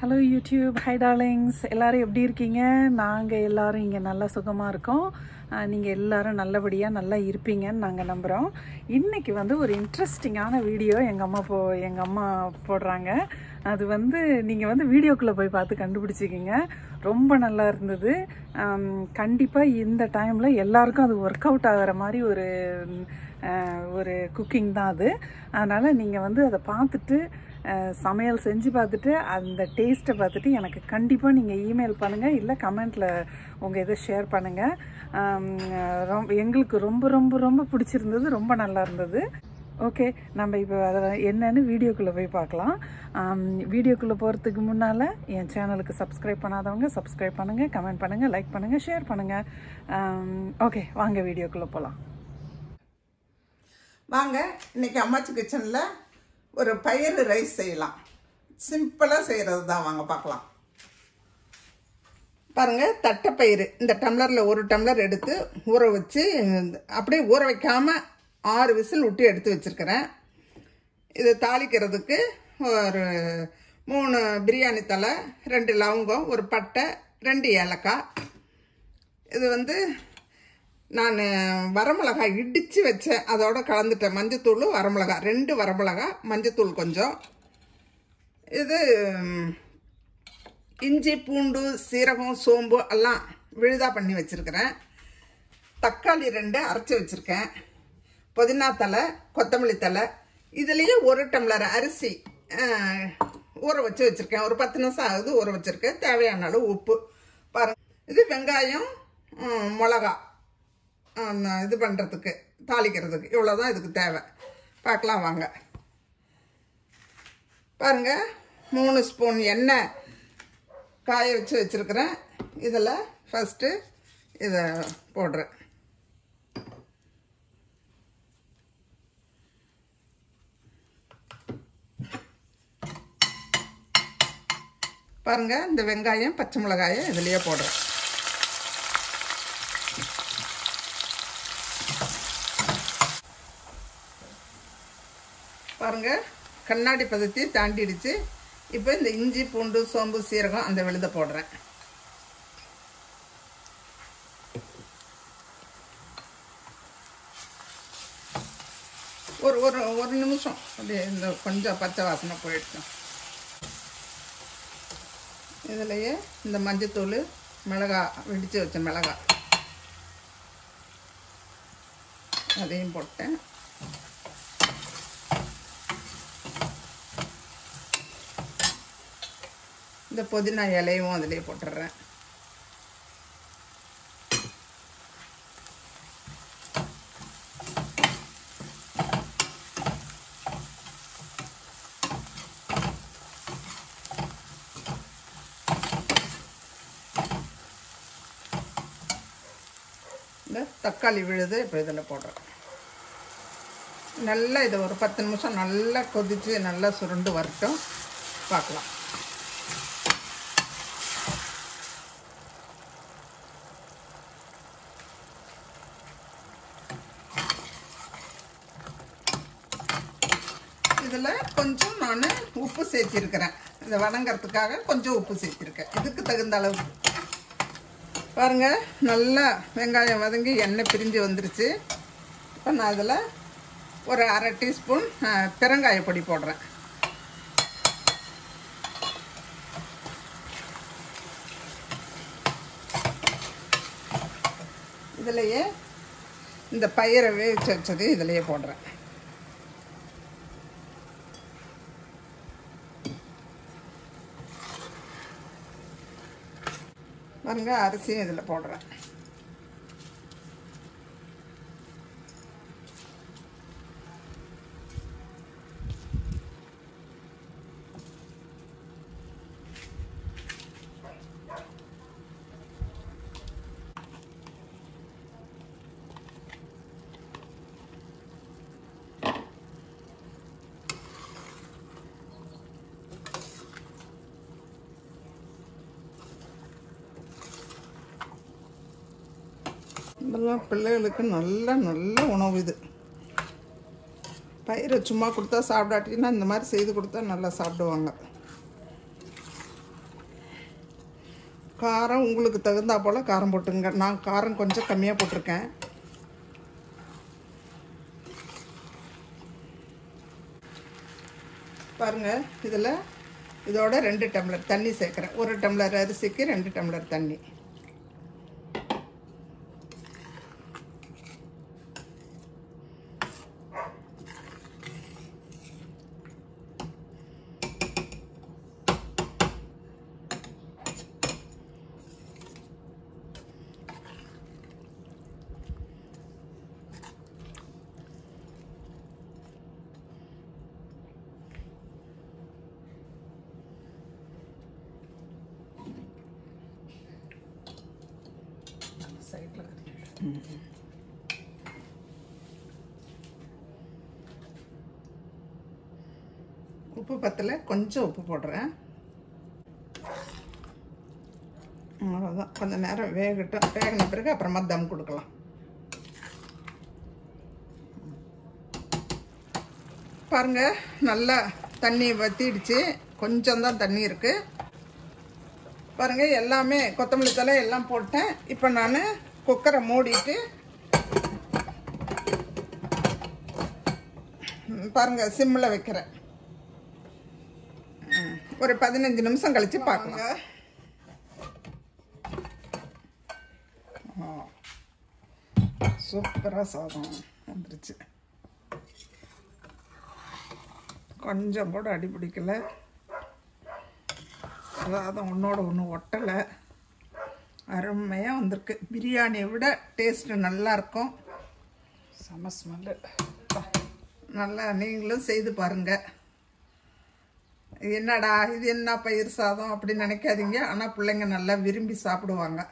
hello YouTube high darlings எல்லாரும் எப்படி இருக்கீங்க நாங்கள் எல்லாரும் இங்கே நல்லா சுகமாக இருக்கோம் நீங்கள் எல்லாரும் நல்லபடியாக நல்லா இருப்பீங்கன்னு நாங்கள் நம்புகிறோம் இன்றைக்கி வந்து ஒரு இன்ட்ரெஸ்டிங்கான வீடியோ எங்கள் அம்மா போ எங்கள் அம்மா போடுறாங்க அது வந்து நீங்கள் வந்து வீடியோக்குள்ளே போய் பார்த்து கண்டுபிடிச்சிக்கிங்க ரொம்ப நல்லா இருந்தது கண்டிப்பாக இந்த டைமில் எல்லாருக்கும் அது ஒர்க் அவுட் ஆகிற மாதிரி ஒரு அஹ், ஒரு குக்கிங் தான் அது அதனால் நீங்கள் வந்து அதை பார்த்துட்டு அஹ், சமையல் செஞ்சு பார்த்துட்டு அந்த டேஸ்ட்டை பார்த்துட்டு எனக்கு கண்டிப்பாக நீங்கள் இமெயில் பண்ணுங்கள் இல்லை கமெண்ட்டில் உங்கள் இதை ஷேர் பண்ணுங்கள் ரொம்ப எங்களுக்கு ரொம்ப ரொம்ப ரொம்ப பிடிச்சிருந்தது ரொம்ப நல்லா இருந்தது ஓகே நம்ம இப்போ அதை என்னன்னு வீடியோக்குள்ளே போய் பார்க்கலாம் வீடியோக்குள்ளே போகிறதுக்கு முன்னால் என் சேனலுக்கு சப்ஸ்கிரைப் பண்ணாதவங்க சப்ஸ்கிரைப் பண்ணுங்கள் கமெண்ட் பண்ணுங்கள் லைக் பண்ணுங்கள் ஷேர் பண்ணுங்கள் ஓகே வாங்க வீடியோக்குள்ளே போகலாம் வாங்க இன்னைக்கு அம்மாச்சி கிச்சனில் ஒரு பயிறு ரைஸ் செய்யலாம் சிம்பிளாக செய்கிறது தான் வாங்க பார்க்கலாம் பாருங்க தட்டைப்பயிறு இந்த டம்ளரில் ஒரு டம்ளர் எடுத்து ஊற வச்சு அப்படியே ஊற வைக்காம ஆறு விசில் விட்டு எடுத்து வச்சிருக்கிறேன் இது தாளிக்கிறதுக்கு ஒரு மூணு பிரியாணி தலை ரெண்டு லவங்கம் ஒரு பட்டை ரெண்டு ஏலக்காய் இது வந்து நான் வரமிளகாய் இடித்து வச்சேன் அதோட கலந்துட்டேன் மஞ்சத்தூள் வரமிளகாய் ரெண்டு வரமிளகாய் மஞ்சத்தூள் கொஞ்சம் இது ம், இஞ்சி பூண்டு சீரகம் சோம்பு எல்லாம் விழுதா பண்ணி வச்சுருக்கிறேன் தக்காளி ரெண்டு அரைச்சி வச்சுருக்கேன் புதினா தலை கொத்தமல்லி தலை இதுலேயே ஒரு டம்ளர் அரிசி அஹ், ஊற வச்சு வச்சுருக்கேன் ஒரு பத்து நிமிஷம் ஆகுது ஊற வச்சுருக்கேன் தேவையான அளவு உப்பு பாருங்க இது வெங்காயம் ம், மிளகா அந்த இது பண்ணுறதுக்கு தாளிக்கிறதுக்கு இவ்வளோதான் இதுக்கு தேவை பார்க்கலாம் வாங்க பாருங்க மூணு ஸ்பூன் எண்ணெய் காய வச்சு வச்சுருக்கிறேன் இதில் ஃபஸ்ட்டு இதை போடுறேன் பாருங்க இந்த வெங்காயம் பச்சை மிளகாயை இதுலேயே போடுறேன் பாருங்க கண்ணாடி பதத்தி தாண்டிடுச்சு இப்போ இந்த இஞ்சி பூண்டு சோம்பு சீரகம் அந்த விழுத போடுறேன் ஒரு ஒரு ஒரு நிமிஷம் அப்படியே இந்த கொஞ்சம் பச்சை வாசனை போயிடுச்சோம் இதுலையே இந்த மஞ்சத்தூள் மிளகா வெடித்து வச்ச மிளகா அதையும் போட்டேன் இந்த புதினா இலையும் அதிலே போட்டுடுறேன் இந்த தக்காளி விழுது இப்போ இதில் போடுறேன் நல்லா இதை ஒரு பத்து நிமிஷம் நல்லா கொதித்து நல்லா சுருண்டு வரட்டும் பார்க்கலாம் இதில் கொஞ்சம் நான் உப்பு சேர்த்திருக்கிறேன் இதை வதங்கிறதுக்காக கொஞ்சம் உப்பு சேர்த்திருக்கேன் இதுக்கு தகுந்த அளவு பாருங்க நல்லா வெங்காயம் வதங்கி எண்ணெய் பிரிஞ்சு வந்துருச்சு இப்போ நான் இதில் ஒரு அரை டீஸ்பூன் பெருங்காய பொடி போடுறேன் இதுலையே இந்த பயிரை வேவிச்சு வச்சது இதுலையே போடுறேன் பாருங்க அரிசியும் இதில் போடுறேன் இதெல்லாம் பிள்ளைகளுக்கு நல்ல நல்ல உணவு இது பயிரை சும்மா கொடுத்தா சாப்பிடாட்டினா இந்த மாதிரி செய்து கொடுத்தா நல்லா சாப்பிடுவாங்க காரம் உங்களுக்கு தகுந்தா போல் காரம் போட்டுங்க நான் காரம் கொஞ்சம் கம்மியாக போட்டிருக்கேன் பாருங்கள் இதில் இதோட ரெண்டு டம்ளர் தண்ணி சேர்க்குறேன் ஒரு டம்ளர் அரிசிக்கு ரெண்டு டம்ளர் தண்ணி சைடில் உப்பு பத்தல கொஞ்சம் உப்பு போடுறேன் அவ்வளோதான் கொஞ்சம் நேரம் வேகட்டும் வேகின பிறகு அப்புறமா தம் கொடுக்கலாம் பாருங்க நல்லா தண்ணி வத்திடுச்சு கொஞ்சம் தான் தண்ணி இருக்கு பாருங்க எல்லாமே கொத்தமல்லி தலை எல்லாம் போட்டேன் இப்போ நான் குக்கரை மூடிட்டு ம், பாருங்க சிம்மில் வைக்கிறேன் ம், ஒரு பதினஞ்சு நிமிஷம் கழிச்சு பார்க்கலாம் சூப்பராக சாதம் வந்துருச்சு கொஞ்சம் கூட அடி பிடிக்கல சாதம் ஒன்றோட ஒன்று ஒட்டலை அருமையாக வந்திருக்கு பிரியாணியை விட டேஸ்ட்டு நல்லா இருக்கும் செம ஸ்மெல்லு நல்லா நீங்களும் செய்து பாருங்க என்னடா இது என்ன பயிர் சாதம் அப்படின்னு நினைக்காதீங்க ஆனால் பிள்ளைங்க நல்லா விரும்பி சாப்பிடுவாங்க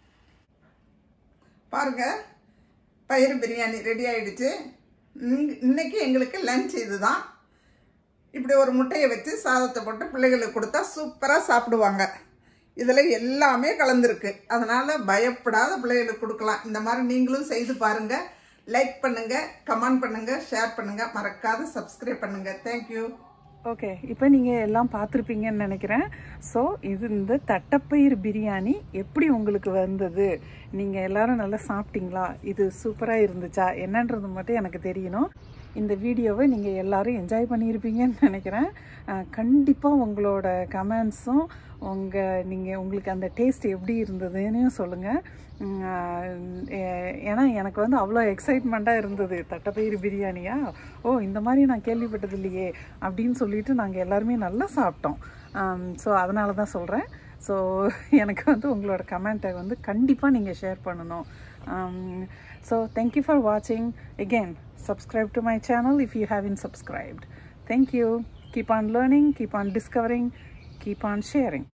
பாருங்க பயிர் பிரியாணி ரெடி ஆயிடுச்சு இன்னைக்கு- இன்னைக்கு எங்களுக்கு லஞ்ச் இதுதான் இப்படி ஒரு முட்டையை வச்சு சாதத்தை போட்டு பிள்ளைகளுக்கு கொடுத்தா சூப்பராக சாப்பிடுவாங்க இதில் எல்லாமே கலந்துருக்கு அதனால் பயப்படாத பிள்ளைகளுக்கு கொடுக்கலாம் இந்த மாதிரி நீங்களும் செய்து பாருங்கள் லைக் பண்ணுங்கள் கமெண்ட் பண்ணுங்கள் ஷேர் பண்ணுங்கள் மறக்காத சப்ஸ்கிரைப் பண்ணுங்கள் தேங்க்யூ ஓகே இப்போ நீங்கள் எல்லாம் பார்த்துருப்பீங்கன்னு நினைக்கிறேன் ஸோ இது இந்த தட்டப்பயிர் பிரியாணி எப்படி உங்களுக்கு வந்தது நீங்கள் எல்லாரும் நல்லா சாப்பிட்டீங்களா இது சூப்பராக இருந்துச்சா என்னன்றது மட்டும் எனக்கு தெரியணும் இந்த வீடியோவை நீங்கள் எல்லாரும் என்ஜாய் பண்ணியிருப்பீங்கன்னு நினைக்கிறேன் கண்டிப்பாக உங்களோட கமெண்ட்ஸும் உங்கள் நீங்கள் உங்களுக்கு அந்த டேஸ்ட் எப்படி இருந்ததுன்னு சொல்லுங்கள் உம், ஆஹ், ஏ- ஏன்னா எனக்கு வந்து அவ்வளோ எக்ஸைட்மெண்ட்டாக இருந்தது தட்டைப்பயிறு பிரியாணியா ஓ இந்த மாதிரி நான் கேள்விப்பட்டது இல்லையே அப்படின்னு சொல்லிட்டு நாங்கள் எல்லாருமே நல்லா சாப்பிட்டோம் ஸோ அதனால தான் சொல்கிறேன் ஸோ எனக்கு வந்து உங்களோட கமெண்ட்டை வந்து கண்டிப்பாக நீங்கள் ஷேர் பண்ணணும் ஸோ தேங்க்யூ ஃபார் வாட்சிங் again subscribe to my channel if you haven't subscribed thank you keep on learning keep on discovering keep on sharing